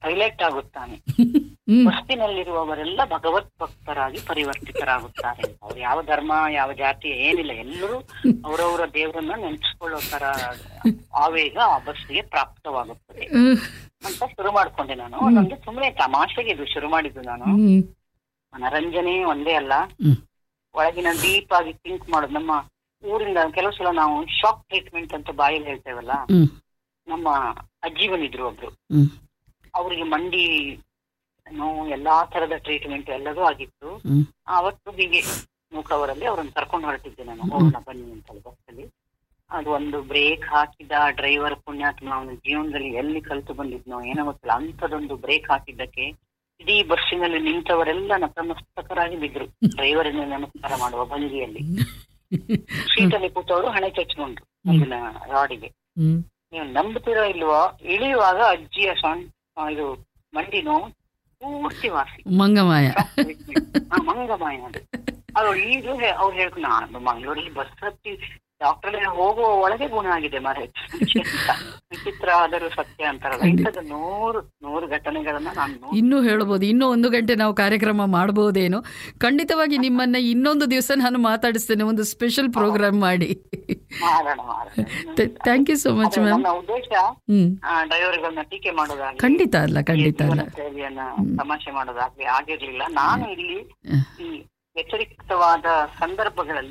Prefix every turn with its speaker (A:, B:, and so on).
A: Highlight ಆಗುತ್ತಾನೆ
B: ಹ್ಮ್
A: ಬಸ್ತಿನಲ್ಲಿರುವವರೆಲ್ಲ ಭಗವತ್ ಭಕ್ತರಾಗಿ ಪರಿವರ್ತಿತರಾಗುತ್ತಾರೆ ಅವ್ರು ಯಾವ ಧರ್ಮ ಯಾವ ಜಾತಿ ಏನಿಲ್ಲ ಎಲ್ಲರೂ ಅವರವರ ದೇವರನ್ನ ನೆನೆಸ್ಕೊಳ್ಳೋ ತರ ಆವೇಗ ಆ ಬಸ್ಸಿಗೆ ಪ್ರಾಪ್ತವಾಗುತ್ತದೆ
B: ಹ್ಮ್.
A: ಅಂತ ಶುರು ಮಾಡ್ಕೊಂಡೆ ನಾನು ನನಗೆ ಸುಮ್ಮನೆ ತಮಾಷೆಗೆ ಇದು ಶುರು ಮಾಡಿದ್ದು ನಾನು
B: ಹ್ಮ್
A: ಮನರಂಜನೆ ಒಂದೇ ಅಲ್ಲ
B: ಹ್ಮ್.
A: ಒಳಗಿನ ಡೀಪ್ ಆಗಿ ಥಿಂಕ್ ಮಾಡೋದು ನಮ್ಮ ಊರಿಂದ ಕೆಲವು ಸಲ ನಾವು ಶಾಕ್ ಟ್ರೀಟ್ಮೆಂಟ್ ಅಂತ ಬಾಯಲ್ಲಿ ಹೇಳ್ತೇವಲ್ಲ
B: ಹ್ಮ್
A: ನಮ್ಮ ಅಜ್ಜಿ ಬಂದಿದ್ರು ಒಬ್ರು
B: ಹ್ಮ್
A: ಅವರಿಗೆ ಮಂಡಿ ನೋವು ಎಲ್ಲಾ ತರದ ಟ್ರೀಟ್ಮೆಂಟ್ ಎಲ್ಲದೂ ಆಗಿತ್ತು
B: ಹ್ಮ್
A: ಅವತ್ತು ಹೀಗೆ ಮೂಕವರಲ್ಲಿ ಅವ್ರನ್ನ ಕರ್ಕೊಂಡು ಹೊರಟಿದ್ದೆ ನಾನು ಹೋಗೋಣ ಬನ್ನಿ ಅಂತ ಹೇಳಿ ಬಸ್ಸಲ್ಲಿ ಅದು ಒಂದು ಬ್ರೇಕ್ ಹಾಕಿದ ಡ್ರೈವರ್ ಪುಣ್ಯಾತ್ಮ ಅವನ ಜೀವನದಲ್ಲಿ ಎಲ್ಲಿ ಕಲ್ತು ಬಂದಿದ್ನೋ ಏನೋ ಗೊತ್ತಿಲ್ಲ ಅಂಥದೊಂದು ಬ್ರೇಕ್ ಹಾಕಿದ್ದಕ್ಕೆ ಇಡೀ ಬಸ್ಸಿನಲ್ಲಿ ನಿಂತವರೆಲ್ಲ ನತಮಸ್ತಕರಾಗಿ ಬಿದ್ರು ಡ್ರೈವರಿನ ನಮಸ್ಕಾರ ಮಾಡುವ ಭಂಗಿಯಲ್ಲಿ ಸೀಟಲ್ಲಿ ಕೂತವರು ಹಣೆ ಚಚ್ಕೊಂಡ್ರು ಅಲ್ಲಿನ ರಾಡಿಗೆ
B: ಹ್ಮ್
A: ನೀವು ನಂಬ್ತಿರೋ ಇಲ್ವೋ ಇಳಿಯುವಾಗ ಅಜ್ಜಿಯ ಸಣ್ಣ ಇದು ಮಂಡಿ ನೋವು ಪೂರ್ತಿ ವಾಸಿ
B: ಮಂಗಮಾಯ
A: ಆ, ಮಂಗಮಾಯ ಅದು ಅದು ಈಗ ಹೇ- ಅವ್ರು ಹೇಳ್ಕೊಂಡು ನಾನು ಮಂಗಳೂರಲ್ಲಿ ಬಸ್ ಹತ್ತಿ ಡಾಕ್ಟರ್ ಹೋಗುವ ಒಳಗೆ ಗುಣ ಆಗಿದೆ ಮರ ವಿಚಿತ್ರ ಆದರೂ ಸತ್ಯ ಅಂತಾರಲ್ಲ ಇಂಥದ್ದು ನೂರು ನೂರು ಘಟನೆಗಳನ್ನ ನಾನು ನೋಡಿ
B: ಇನ್ನೂ ಹೇಳ್ಬೋದು ಇನ್ನೂ ಒಂದು ಗಂಟೆ ನಾವು ಕಾರ್ಯಕ್ರಮ ಮಾಡಬಹುದೇನೋ ಖಂಡಿತವಾಗಿ ನಿಮ್ಮನ್ನ ಇನ್ನೊಂದು ದಿವಸ ನಾನು ಮಾತಾಡಿಸ್ತೇನೆ ಒಂದು ಸ್ಪೆಷಲ್ ಪ್ರೋಗ್ರಾಮ್ ಮಾಡಿ
A: ಮಾಡೋಣ ಮಾಡೋಣ
B: ಥ್ಯಾಂಕ್ ಯು ಸೋ ಮಚ್
A: ಅದೇ
B: ಮ್ಯಾಮ್
A: ನನ್ನ ಉದ್ದೇಶ
B: ಹ್ಮ್
A: ಡ್ರೈವರ್ಗಳನ್ನ ಟೀಕೆ ಮಾಡೋದಾಗ್ಲಿ
B: ಖಂಡಿತ ಅಲ್ಲ ಖಂಡಿತ ಅಲ್ಲ
A: ಜೀವನ ಶೈಲಿಯನ್ನ ತಮಾಷೆ ಮಾಡೋದಾಗ್ಲಿ ಆಗಿರ್ಲಿಲ್ಲ ನಾನು ಇಲ್ಲಿ
B: ಹ್ಮ್.
A: ಈ ವ್ಯತಿರಿಕ್ತವಾದ ಸಂದರ್ಭಗಳಲ್ಲಿ